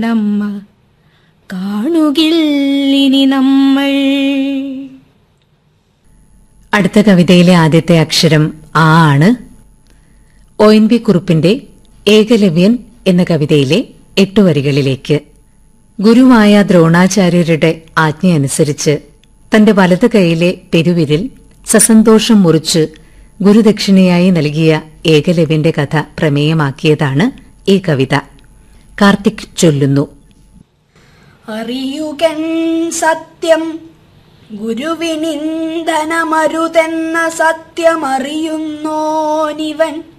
നമ്മ കാണുകില്ലിനി നമ്മൾ അടുത്ത കവിതയിലെ ആദ്യത്തെ അക്ഷരം ആ ആണ് ഒ എൻ വി കുറുപ്പിന്റെ ഏകലവ്യൻ എന്ന കവിതയിലെ എട്ടു വരികളിലേക്ക് ഗുരുവായ ദ്രോണാചാര്യരുടെ ആജ്ഞയനുസരിച്ച് തന്റെ വലത് കൈയിലെ പെരുവിരിൽ സസന്തോഷം മുറിച്ച് ഗുരുദക്ഷിണയായി നൽകിയ ഏകലവ്യന്റെ കഥ പ്രമേയമാക്കിയതാണ് ഈ കവിത കാർത്തിക് ചൊല്ലുന്നു അറിയുകൻ സത്യം ഗുരുവിനിന്ധനമരുതെന്ന സത്യമറിയുന്നോനിവൻ